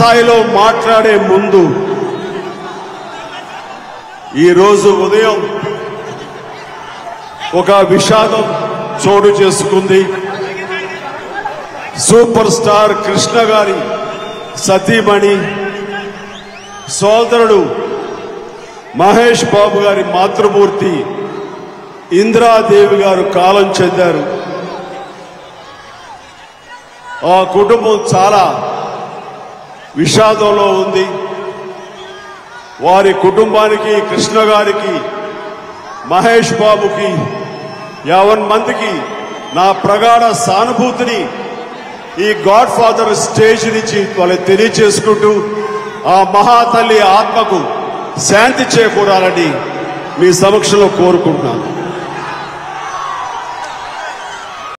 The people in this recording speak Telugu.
స్థాయిలో మాట్లాడే ముందు ఈరోజు ఉదయం ఒక విషాదం చోటు చేసుకుంది సూపర్ స్టార్ కృష్ణ గారి సతీమణి సోదరుడు మహేష్ బాబు గారి మాతృమూర్తి ఇందిరాదేవి గారు కాలం చెందారు ఆ కుటుంబం చాలా విషాదంలో ఉంది వారి కుటుంబానికి కృష్ణ గారికి మహేష్ బాబుకి యావన్ మందికి నా ప్రగాఢ సానుభూతిని ఈ గాడ్ ఫాదర్ స్టేజ్ నుంచి వాళ్ళకి తెలియచేసుకుంటూ ఆ మహాతల్లి ఆత్మకు శాంతి చేకూరాలని మీ సమక్షంలో కోరుకుంటున్నాను